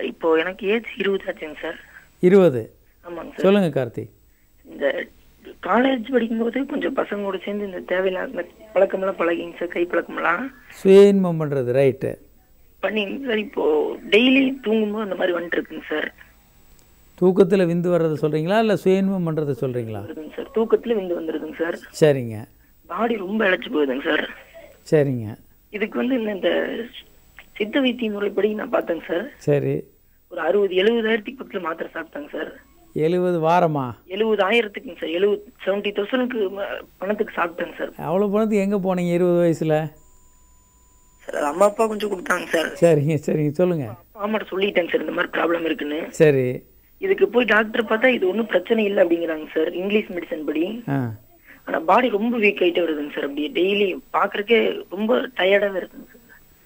இப்போ எனக்கு ஏஜ் இருபது ஆச்சுங்க சார் இருபது ஆமாங்க சார் சொல்லுங்கள் கார்த்தி இந்த காலேஜ் படிக்கும்போது கொஞ்சம் பசங்களோட சேர்ந்து இந்த தேவையில்லாத பழக்கமெல்லாம் பழகிங்க சார் கை பழக்கமெல்லாம் சுய இன்பம் பண்ணுறது ரைட்டு பண்ணிங்க சார் இப்போ டெய்லி தூங்கும்போது அந்த மாதிரி வந்துட்டு இருக்குங்க சார் தூக்கத்தில் விந்து வர்றதை சொல்கிறீங்களா இல்லை சுய இன்பம் பண்ணுறதை சொல்கிறீங்களா வருதுங்க சார் தூக்கத்துல விந்து வந்துருதுங்க சார் சரிங்க பாடி ரொம்ப இழைச்சு போகுதுங்க சார் சரிங்க இதுக்கு வந்து இந்த- இந்த சித்த வைத்திய முறைப்படி நான் பார்த்தேங்க சார் சரி ஒரு அறுபது எழுபதாயிரத்துக்கு பக்கத்துல மாத்திரை சாப்பிட்டேங்க சார் எழுபது வாரமா எழுபதாயிரத்துக்குங்க சார் எழுபது செவன்டி தௌசண்ட்க்கு பணத்துக்கு சாப்பிட்டேங்க சார் அவ்வளோ பணத்துக்கு எங்கே போனீங்க இருபது வயசில் சார் அது அம்மா அப்பா கொஞ்சம் கொடுத்தாங்க சார் சரிங்க சரிங்க சொல்லுங்கள் அப்பா அம்மாட்ட சொல்லிட்டேங்க சார் இந்த மாதிரி ப்ராப்ளம் இருக்குன்னு சரி இதுக்கு போய் டாக்டர் பார்த்தா இது ஒன்றும் பிரச்சனை இல்லை அப்படிங்கிறாங்க சார் இங்கிலீஷ் மெடிசன் படி ஆ ஆனா பாடி ரொம்ப வீக் ஆயிட்டே வருதுங்க சார் அப்படியே டெய்லி பாக்குறதுக்கே ரொம்ப டயர்டாவே இருக்குங்க சார்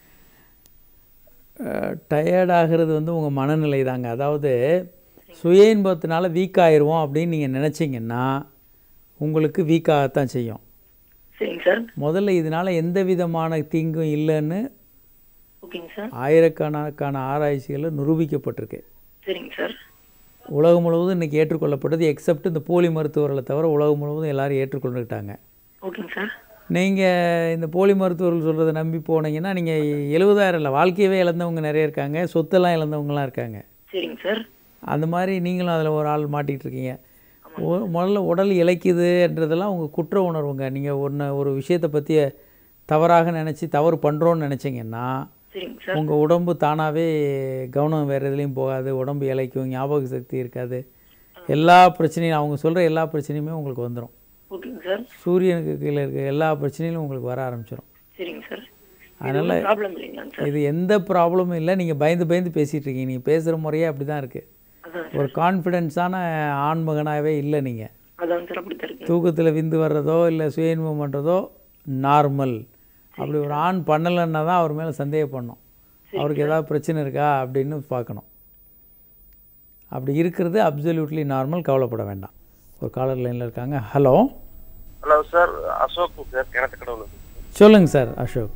டயர்ட் ஆகிறது வந்து உங்கள் மனநிலை தாங்க அதாவது சுய இன்பத்தினால வீக் ஆயிடுவோம் அப்படின்னு நீங்கள் நினச்சிங்கன்னா உங்களுக்கு வீக்காகத்தான் செய்யும் சரிங்க சார் முதல்ல இதனால் எந்த விதமான தீங்கும் இல்லைன்னு ஓகேங்க சார் ஆயிரக்கணக்கான ஆராய்ச்சிகளில் நிரூபிக்கப்பட்டிருக்கு சரிங்க சார் உலகம் முழுவதும் இன்றைக்கி ஏற்றுக்கொள்ளப்பட்டது எக்ஸப்ட் இந்த போலி மருத்துவர்களை தவிர உலகம் முழுவதும் எல்லாரும் ஏற்றுக்கொண்டுக்கிட்டாங்க ஓகேங்க சார் நீங்கள் இந்த போலி மருத்துவர்கள் சொல்கிறத நம்பி போனீங்கன்னா நீங்கள் எழுபதாயிரம் இல்லை வாழ்க்கையவே இழந்தவங்க நிறைய இருக்காங்க சொத்தெல்லாம் இழந்தவங்கலாம் இருக்காங்க சரிங்க சார் அந்த மாதிரி நீங்களும் அதில் ஒரு ஆள் மாட்டிகிட்டு இருக்கீங்க ஒ- முதல்ல உடல் இழைக்குதுன்றதெல்லாம் உங்கள் குற்ற உணர்வுங்க நீங்கள் ஒன்று ஒரு விஷயத்தை பற்றி தவறாக நினச்சி தவறு பண்ணுறோன்னு நினச்சிங்கன்னா சரிங்க சார் உங்கள் உடம்பு தானாகவே கவனம் வேறு எதுலேயும் போகாது உடம்பு இளைக்கும் ஞாபக சக்தி இருக்காது எல்லா பிரச்சனையும் அவங்க சொல்கிற எல்லா பிரச்சனையுமே உங்களுக்கு வந்துடும் ஓகேங்க சார் சூரியனுக்கு கீழே இருக்க எல்லா பிரச்சனையும் உங்களுக்கு வர ஆரம்பிச்சிடும் சரிங்க சார் அதனால ப்ராப்ளம் இல்லைங்களாங்க சார் இது எந்த ப்ராப்ளமும் இல்லை நீங்கள் பயந்து பயந்து பேசிகிட்டு இருக்கீங்க நீங்கள் பேசுகிற முறையே அப்படி தான் இருக்குது அதான் ஒரு கான்ஃபிடென்ஸான ஆண்மகனாகவே இல்லை நீங்கள் அதாங்க சார் அப்படித்தான் இருக்கு தூக்கத்தில் விந்து வர்றதோ இல்லை சுய இன்பம் பண்ணுறதோ நார்மல் அப்படி ஒரு ஆண் பண்ணலைன்னா தான் அவர் மேலே சந்தேகப்படணும் அவருக்கு ஏதாவது பிரச்சனை இருக்கா அப்படின்னு பார்க்கணும் அப்படி இருக்கிறது அப்சல்யூட்லி நார்மல் கவலைப்பட வேண்டாம் ஒரு காலர் லைனில் இருக்காங்க hello hello sir Ashok sir Kinathukadavu சொல்லுங்கள் சார் அசோக்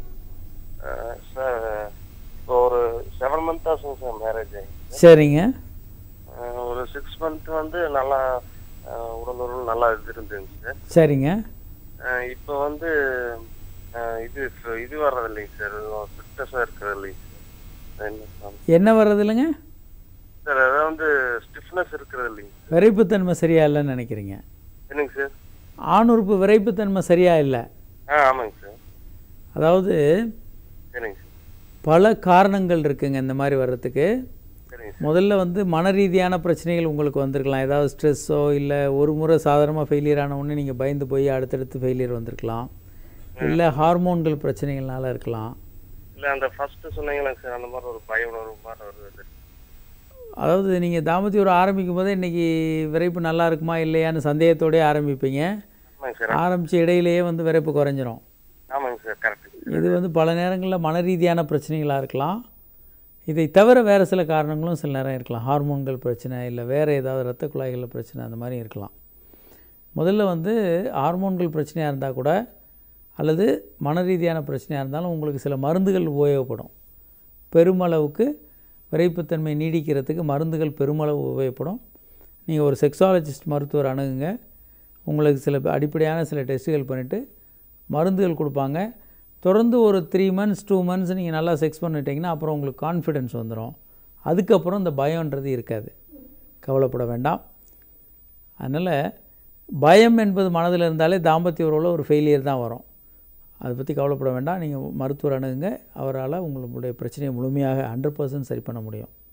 சார் இப்போ ஒரு செவன் மந்த் ஆகுங்க சார் மேரேஜ் ஆகி சரிங்க அஹ் ஒரு சிக்ஸ் மந்த் வந்து நல்லா அஹ் உடல் உறவு நல்லா இது இருந்துங்க சார் சரிங்க அஹ் இப்போ வந்து அஹ் இது இது வர்றது இல்லைங்க சார் ஃபிட்னஸாக இருக்கிறது இல்லைங்க சார் என்ன சார் என்ன வர்றது இல்லைங்க சார் அதாவது வந்து ஸ்டிஃப்னஸ் இருக்கிறது இல்லைங்க விரைப்புத்தன்மை சரியா இல்லைன்னு நினைக்கிறீங்க என்னங்க சார் ஆணுறுப்பு விரைப்புத்தன்மை சரியா இல்லை ஆ ஆமாங்க சார் அதாவது சரிங்க சார் பல காரணங்கள் இருக்குங்க இந்த மாதிரி வர்றதுக்கு சரிங்க சார் முதல்ல வந்து மன ரீதியான பிரச்சனைகள் உங்களுக்கு வந்திருக்கலாம் ஏதாவது ஸ்ட்ரெஸ்ஸோ இல்லை ஒரு முறை சாதாரணமாக ஃபெயிலியர் ஆன உடனே நீங்கள் பயந்து போய் அடுத்தடுத்து ஃபெயிலியர் வந்திருக்கலாம் இல்லை ஹார்மோன்கள் பிரச்சனைகள்னால இருக்கலாம் இல்லை அந்த ஃபர்ஸ்ட் சொன்னீங்களா சார் அந்த மாதிரி ஒரு பய உணர்வு மாதிரி வருது அதாவது நீங்கள் தாம்பத்தியம் ஒரு ஆரம்பிக்கும் போதே இன்றைக்கி விரைப்பு நல்லா இருக்குமா இல்லையான்னு சந்தேகத்தோடயே ஆரம்பிப்பீங்க ஆமாங்க சார் ஆரம்பித்த இடையிலேயே வந்து விரைப்பு குறைஞ்சிரும் ஆமாங்க சார் கரெக்ட் இது வந்து பல நேரங்களில் மன ரீதியான பிரச்சனைகளாக இருக்கலாம் இதை தவிர வேறு சில காரணங்களும் சில நேரம் இருக்கலாம் ஹார்மோன்கள் பிரச்சனை இல்லை வேறு ஏதாவது இரத்த குழாய்களில் பிரச்சனை அந்த மாதிரி இருக்கலாம் முதல்ல வந்து ஹார்மோன்கள் பிரச்சனையாக இருந்தால் கூட அல்லது மன ரீதியான பிரச்சனையாக இருந்தாலும் உங்களுக்கு சில மருந்துகள் உபயோகப்படும் பெருமளவுக்கு விரைப்புத்தன்மை நீடிக்கிறதுக்கு மருந்துகள் பெருமளவு உபயோகப்படும் நீங்கள் ஒரு செக்ஸாலஜிஸ்ட் மருத்துவர் அணுகுங்க உங்களுக்கு சில அடிப்படையான சில டெஸ்ட்டுகள் பண்ணிவிட்டு மருந்துகள் கொடுப்பாங்க தொடர்ந்து ஒரு த்ரீ மந்த்ஸ் டூ மந்த்ஸ் நீங்கள் நல்லா செக்ஸ் பண்ணிட்டீங்கன்னா அப்புறம் உங்களுக்கு கான்ஃபிடென்ஸ் வந்துடும் அதுக்கப்புறம் இந்த பயம்ன்றது இருக்காது கவலைப்பட வேண்டாம் அதனால் பயம் என்பது மனதில் இருந்தாலே தாம்பத்திய உறவில் ஒரு ஃபெயிலியர் தான் வரும் அதை பற்றி கவலைப்பட வேண்டாம் நீங்கள் மருத்துவர் அணுகுங்க அவரால் உங்களுடைய பிரச்சனையை முழுமையாக ஹண்ட்ரட் பர்சன்ட் சரி பண்ண முடியும்